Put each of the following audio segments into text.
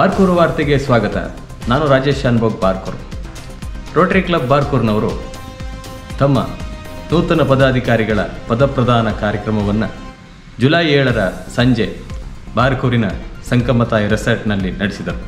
ಬಾರ್ಕೂರು ವಾರ್ತೆಗೆ ಸ್ವಾಗತ ನಾನು ರಾಜೇಶ್ ಶಾನ್ಭೋಗ್ ಬಾರ್ಕೂರ್ ರೋಟರಿ ಕ್ಲಬ್ ಬಾರ್ಕೂರ್ನವರು ತಮ್ಮ ನೂತನ ಪದಾಧಿಕಾರಿಗಳ ಪದಪ್ರದಾನ ಕಾರ್ಯಕ್ರಮವನ್ನು ಜುಲೈ ಏಳರ ಸಂಜೆ ಬಾರ್ಕೂರಿನ ಸಂಕಮತಾಯಿ ರೆಸಾರ್ಟ್ನಲ್ಲಿ ನಡೆಸಿದರು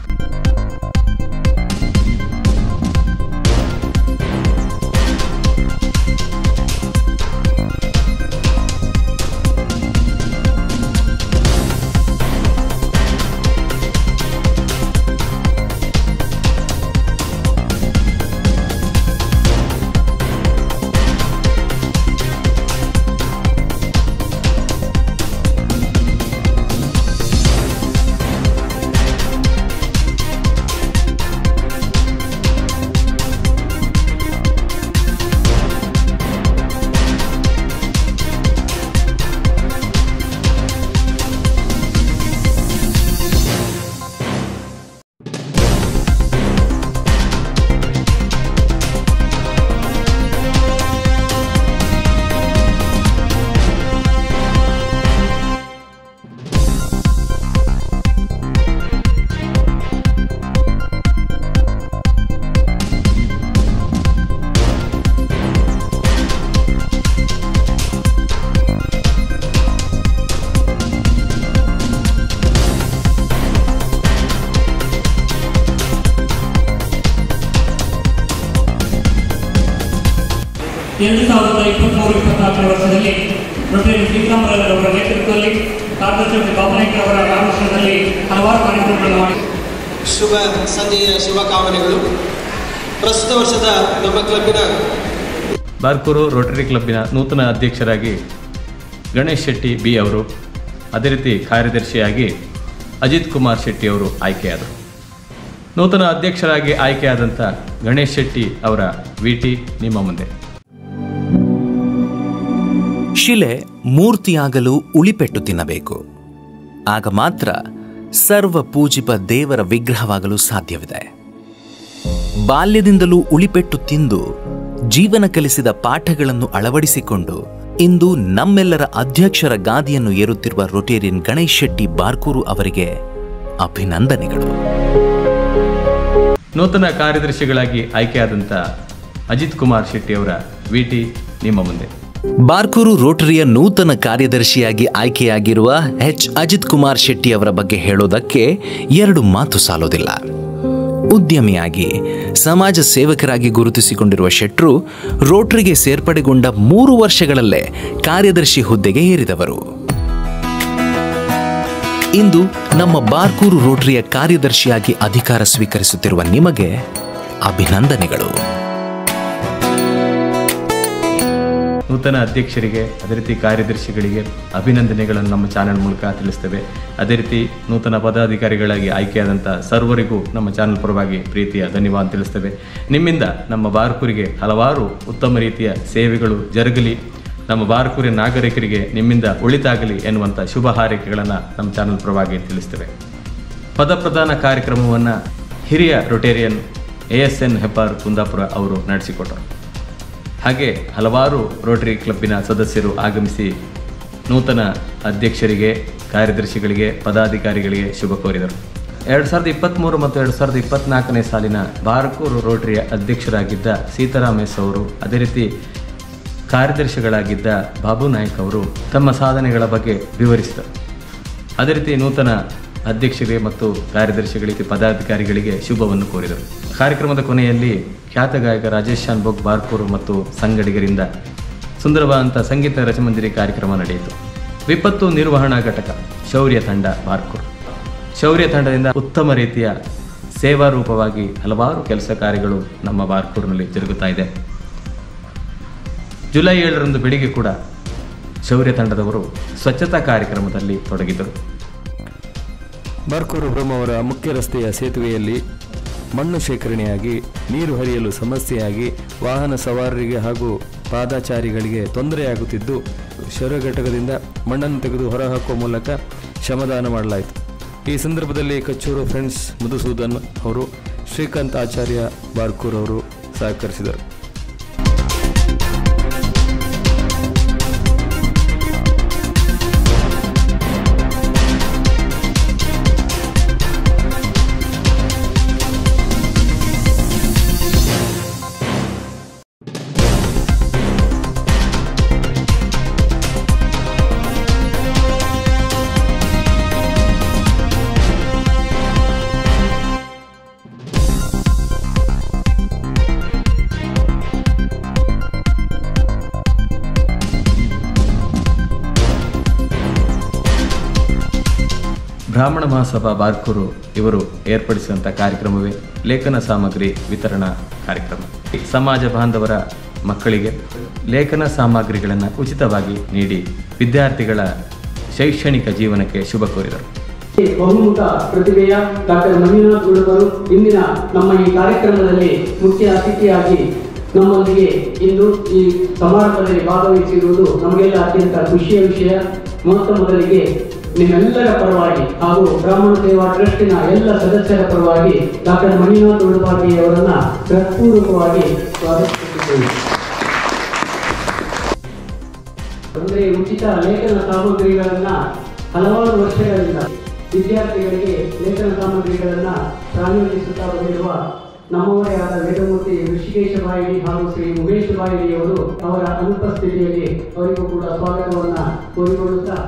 ಎರಡು ಸಾವಿರದ ಇಪ್ಪತ್ತ್ಮೂರು ಇಪ್ಪತ್ನಾಲ್ಕನೇ ವರ್ಷದಲ್ಲಿ ಡಾಕ್ಟರ್ ಶ್ರೀರಾಮರಾಜರವರ ನೇತೃತ್ವದಲ್ಲಿ ಕಾರ್ಯದರ್ಶಿ ಬಾಬನಾಯ್ಕ ಅವರ ಮಾರ್ಗದರ್ಶನದಲ್ಲಿ ಹಲವಾರು ಕಾರ್ಯಕ್ರಮಗಳನ್ನು ಮಾಡಿ ಶುಭ ಸಂಜೆಯ ಶುಭಕಾಮನೆಗಳು ಪ್ರಸ್ತುತ ವರ್ಷದ ನಮ್ಮ ಕ್ಲಬ್ಬಿನ ಬಾರ್ಕೂರು ರೋಟರಿ ಕ್ಲಬ್ಬಿನ ನೂತನ ಅಧ್ಯಕ್ಷರಾಗಿ ಗಣೇಶ್ ಶೆಟ್ಟಿ ಬಿ ಅವರು ಅದೇ ರೀತಿ ಕಾರ್ಯದರ್ಶಿಯಾಗಿ ಅಜಿತ್ ಕುಮಾರ್ ಶೆಟ್ಟಿ ಅವರು ಆಯ್ಕೆಯಾದರು ನೂತನ ಅಧ್ಯಕ್ಷರಾಗಿ ಆಯ್ಕೆಯಾದಂಥ ಗಣೇಶ್ ಶೆಟ್ಟಿ ಅವರ ವಿ ಟಿ ನಿಮ್ಮ ಮುಂದೆ ಶಿಲೆ ಮೂರ್ತಿಯಾಗಲು ಉಳಿಪೆಟ್ಟು ತಿನ್ನಬೇಕು ಆಗ ಮಾತ್ರ ಸರ್ವ ಪೂಜಿಪ ದೇವರ ವಿಗ್ರಹವಾಗಲು ಸಾಧ್ಯವಿದೆ ಬಾಲ್ಯದಿಂದಲೂ ಉಳಿಪೆಟ್ಟು ತಿಂದು ಜೀವನ ಕಲಿಸಿದ ಪಾಠಗಳನ್ನು ಅಳವಡಿಸಿಕೊಂಡು ಇಂದು ನಮ್ಮೆಲ್ಲರ ಅಧ್ಯಕ್ಷರ ಗಾದಿಯನ್ನು ಏರುತ್ತಿರುವ ರೊಟೇರಿಯನ್ ಗಣೇಶ್ ಶೆಟ್ಟಿ ಬಾರ್ಕೂರು ಅವರಿಗೆ ಅಭಿನಂದನೆಗಳು ನೂತನ ಕಾರ್ಯದರ್ಶಿಗಳಾಗಿ ಆಯ್ಕೆಯಾದಂಥ ಅಜಿತ್ ಕುಮಾರ್ ಶೆಟ್ಟಿ ಅವರ ವಿ ಟಿ ನಿಮ್ಮ ಮುಂದೆ ಬಾರ್ಕೂರು ರೋಟರಿಯ ನೂತನ ಕಾರ್ಯದರ್ಶಿಯಾಗಿ ಆಯ್ಕೆಯಾಗಿರುವ ಎಚ್ ಅಜಿತ್ ಕುಮಾರ್ ಶೆಟ್ಟಿ ಅವರ ಬಗ್ಗೆ ಹೇಳೋದಕ್ಕೆ ಎರಡು ಮಾತು ಸಾಲೋದಿಲ್ಲ ಉದ್ಯಮಿಯಾಗಿ ಸಮಾಜ ಸೇವಕರಾಗಿ ಗುರುತಿಸಿಕೊಂಡಿರುವ ಶೆಟ್ರು ರೋಟರಿಗೆ ಸೇರ್ಪಡೆಗೊಂಡ ಮೂರು ವರ್ಷಗಳಲ್ಲೇ ಕಾರ್ಯದರ್ಶಿ ಹುದ್ದೆಗೆ ಏರಿದವರು ಇಂದು ನಮ್ಮ ಬಾರ್ಕೂರು ರೋಟರಿಯ ಕಾರ್ಯದರ್ಶಿಯಾಗಿ ಅಧಿಕಾರ ಸ್ವೀಕರಿಸುತ್ತಿರುವ ನಿಮಗೆ ಅಭಿನಂದನೆಗಳು ನೂತನ ಅಧ್ಯಕ್ಷರಿಗೆ ಅದೇ ರೀತಿ ಕಾರ್ಯದರ್ಶಿಗಳಿಗೆ ಅಭಿನಂದನೆಗಳನ್ನು ನಮ್ಮ ಚಾನೆಲ್ ಮೂಲಕ ತಿಳಿಸ್ತೇವೆ ಅದೇ ರೀತಿ ನೂತನ ಪದಾಧಿಕಾರಿಗಳಾಗಿ ಆಯ್ಕೆಯಾದಂಥ ಸರ್ವರಿಗೂ ನಮ್ಮ ಚಾನೆಲ್ ಪರವಾಗಿ ಪ್ರೀತಿಯ ಧನ್ಯವಾದ ತಿಳಿಸ್ತೇವೆ ನಿಮ್ಮಿಂದ ನಮ್ಮ ಬಾರ್ಕೂರಿಗೆ ಹಲವಾರು ಉತ್ತಮ ರೀತಿಯ ಸೇವೆಗಳು ಜರುಗಲಿ ನಮ್ಮ ಬಾರ್ಕೂರಿನ ನಾಗರಿಕರಿಗೆ ನಿಮ್ಮಿಂದ ಒಳಿತಾಗಲಿ ಎನ್ನುವಂಥ ಶುಭ ಹಾರೈಕೆಗಳನ್ನು ನಮ್ಮ ಚಾನೆಲ್ ಪರವಾಗಿ ತಿಳಿಸ್ತೇವೆ ಪದಪ್ರದಾನ ಕಾರ್ಯಕ್ರಮವನ್ನು ಹಿರಿಯ Rotarian A S N Hebbar Kundapura ಅವರು ನಡೆಸಿಕೊಟ್ಟರು ಹಾಗೆ ಹಲವಾರು ರೋಟರಿ ಕ್ಲಬ್ಬಿನ ಸದಸ್ಯರು ಆಗಮಿಸಿ ನೂತನ ಅಧ್ಯಕ್ಷರಿಗೆ ಕಾರ್ಯದರ್ಶಿಗಳಿಗೆ ಪದಾಧಿಕಾರಿಗಳಿಗೆ ಶುಭ ಕೋರಿದರು ಎರಡು ಸಾವಿರದ ಇಪ್ಪತ್ತ್ಮೂರು ಮತ್ತು ಎರಡು ಸಾವಿರದ ಇಪ್ಪತ್ತ್ನಾಲ್ಕನೇ ಸಾಲಿನ ಬಾರ್ಕೂರು ರೋಟರಿಯ ಅಧ್ಯಕ್ಷರಾಗಿದ್ದ ಸೀತಾರಾಮ್ ಎಸ್ ಅವರು ಅದೇ ರೀತಿ ಕಾರ್ಯದರ್ಶಿಗಳಾಗಿದ್ದ ಬಾಬು ನಾಯ್ಕ್ ಅವರು ತಮ್ಮ ಸಾಧನೆಗಳ ಬಗ್ಗೆ ವಿವರಿಸಿದರು ಅದೇ ರೀತಿ ನೂತನ ಅಧ್ಯಕ್ಷರಿಗೆ ಮತ್ತು ಕಾರ್ಯದರ್ಶಿಗಳಿಗೆ ಪದಾಧಿಕಾರಿಗಳಿಗೆ ಶುಭವನ್ನು ಕೋರಿದರು ಕಾರ್ಯಕ್ರಮದ ಕೊನೆಯಲ್ಲಿ ಖ್ಯಾತ ಗಾಯಕ ರಾಜೇಶ್ ಶಾನ್ಭೋಗ್ ಬಾರ್ಕೂರು ಮತ್ತು ಸಂಗಡಿಗರಿಂದ ಸುಂದರವಾದಂಥ ಸಂಗೀತ ರಚಮಂದಿರಿ ಕಾರ್ಯಕ್ರಮ ನಡೆಯಿತು ವಿಪತ್ತು ನಿರ್ವಹಣಾ ಘಟಕ ಶೌರ್ಯ ತಂಡ ಬಾರ್ಕೂರು ಶೌರ್ಯ ತಂಡದಿಂದ ಉತ್ತಮ ರೀತಿಯ ಸೇವಾ ರೂಪವಾಗಿ ಹಲವಾರು ಕೆಲಸ ಕಾರ್ಯಗಳು ನಮ್ಮ ಬಾರ್ಕೂರಿನಲ್ಲಿ ಜರುಗುತ್ತಾ ಇದೆ ಜುಲೈ ಏಳರಂದು ಬೆಳಿಗ್ಗೆ ಕೂಡ ಶೌರ್ಯ ತಂಡದವರು ಸ್ವಚ್ಛತಾ ಕಾರ್ಯಕ್ರಮದಲ್ಲಿ ತೊಡಗಿದ್ದರು ಬಾರ್ಕೂರು ಬ್ರಹ್ಮವರ ಮುಖ್ಯ ರಸ್ತೆಯ ಸೇತುವೆಯಲ್ಲಿ ಮಣ್ಣು ಶೇಖರಣೆಯಾಗಿ ನೀರು ಹರಿಯಲು ಸಮಸ್ಯೆಯಾಗಿ ವಾಹನ ಸವಾರರಿಗೆ ಹಾಗೂ ಪಾದಾಚಾರಿಗಳಿಗೆ ತೊಂದರೆಯಾಗುತ್ತಿದ್ದು ಶೌರ್ಯ ಘಟಕದಿಂದ ಮಣ್ಣನ್ನು ತೆಗೆದು ಹೊರಹಾಕುವ ಮೂಲಕ ಶ್ರಮದಾನ ಮಾಡಲಾಯಿತು ಈ ಸಂದರ್ಭದಲ್ಲಿ ಕಚ್ಚೂರು ಫ್ರೆಂಡ್ಸ್ ಮಧುಸೂದನ್ ಅವರು ಶ್ರೀಕಾಂತ್ ಆಚಾರ್ಯ ಬಾರ್ಕೂರ್ ಅವರು ಸಹಕರಿಸಿದರು ಬ್ರಾಹ್ಮಣ ಮಹಾಸಭಾ ಬಾರ್ಕೂರು ಇವರು ಏರ್ಪಡಿಸಿದಂಥ ಕಾರ್ಯಕ್ರಮವೇ ಲೇಖನ ಸಾಮಗ್ರಿ ವಿತರಣಾ ಕಾರ್ಯಕ್ರಮ ಸಮಾಜ ಬಾಂಧವರ ಮಕ್ಕಳಿಗೆ ಲೇಖನ ಸಾಮಗ್ರಿಗಳನ್ನು ಉಚಿತವಾಗಿ ನೀಡಿ ವಿದ್ಯಾರ್ಥಿಗಳ ಶೈಕ್ಷಣಿಕ ಜೀವನಕ್ಕೆ ಶುಭ ಕೋರಿದರು ಬಹುಮುಖ ಪ್ರತಿಭೆಯ ಡಾಕ್ಟರ್ ಮಂಜುನಾಥ್ ಗುಡುಗರು ಇಂದಿನ ನಮ್ಮ ಈ ಕಾರ್ಯಕ್ರಮದಲ್ಲಿ ಮುಖ್ಯ ಅತಿಥಿಯಾಗಿ ನಮ್ಮೊಂದಿಗೆ ಇಂದು ಈ ಸಮಾರಂಭದಲ್ಲಿ ಭಾಗವಹಿಸಿರುವುದು ನಮಗೆಲ್ಲ ಅತ್ಯಂತ ಖುಷಿಯ ವಿಷಯ ಮೊತ್ತ ಮೊದಲಿಗೆ ನಿಮ್ಮೆಲ್ಲರ ಪರವಾಗಿ ಹಾಗೂ ಬ್ರಾಹ್ಮಣ ಸೇವಾ ಟ್ರಸ್ಟಿನ ಎಲ್ಲ ಸದಸ್ಯರ ಪರವಾಗಿ ಡಾಕ್ಟರ್ ಮಂಜುನಾಥ್ ಉಡುಪಾಟಿ ಅವರನ್ನ ಹೃತ್ಪೂರ್ವಕವಾಗಿ ಸ್ವಾಗತಿಸುತ್ತಿದ್ದೇವೆ ಅಂದ್ರೆ ಉಚಿತ ಲೇಖನ ಸಾಮಗ್ರಿಗಳನ್ನ ಹಲವಾರು ವರ್ಷಗಳಿಂದ ವಿದ್ಯಾರ್ಥಿಗಳಿಗೆ ಲೇಖನ ಸಾಮಗ್ರಿಗಳನ್ನ ಪ್ರಾಯೋಜಿಸುತ್ತಾ ಬಂದಿರುವ ನಮ್ಮವರೇ ಆದ ವೇದಮೂರ್ತಿ ಋಷಿಕೇಶ ಬಾಯಿಡಿ ಹಾಗೂ ಶ್ರೀ ಉಮೇಶ್ ಬಾಯಿಡಿ ಅವರು ಅವರ ಅನುಪಸ್ಥಿತಿಯಲ್ಲಿ ಅವರಿಗೂ ಕೂಡ ಸ್ವಾಗತವನ್ನ ಕೋರಿಕೊಳ್ಳುತ್ತಾ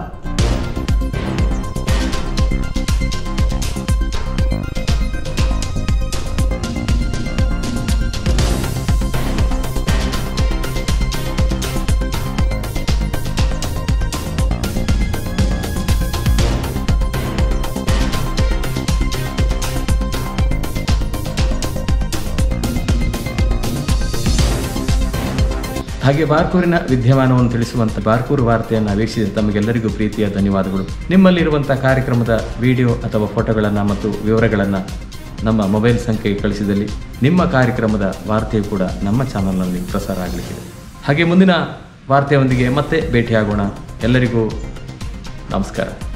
ಹಾಗೆ ಬಾರ್ಕೂರಿನ ವಿದ್ಯಮಾನವನ್ನು ತಿಳಿಸುವಂತ ಬಾರ್ಕೂರು ವಾರ್ತೆಯನ್ನು ವೀಕ್ಷಿಸಿದ ತಮಗೆಲ್ಲರಿಗೂ ಪ್ರೀತಿಯ ಧನ್ಯವಾದಗಳು ನಿಮ್ಮಲ್ಲಿರುವಂತಹ ಕಾರ್ಯಕ್ರಮದ ವಿಡಿಯೋ ಅಥವಾ ಫೋಟೋಗಳನ್ನು ಮತ್ತು ವಿವರಗಳನ್ನು ನಮ್ಮ ಮೊಬೈಲ್ ಸಂಖ್ಯೆಗೆ ಕಳಿಸಿದಲ್ಲಿ ನಿಮ್ಮ ಕಾರ್ಯಕ್ರಮದ ವಾರ್ತೆಯು ಕೂಡ ನಮ್ಮ ಚಾನಲ್ನಲ್ಲಿ ಪ್ರಸಾರ ಆಗಲಿಕ್ಕಿದೆ ಹಾಗೆ ಮುಂದಿನ ವಾರ್ತೆಯೊಂದಿಗೆ ಮತ್ತೆ ಭೇಟಿಯಾಗೋಣ ಎಲ್ಲರಿಗೂ ನಮಸ್ಕಾರ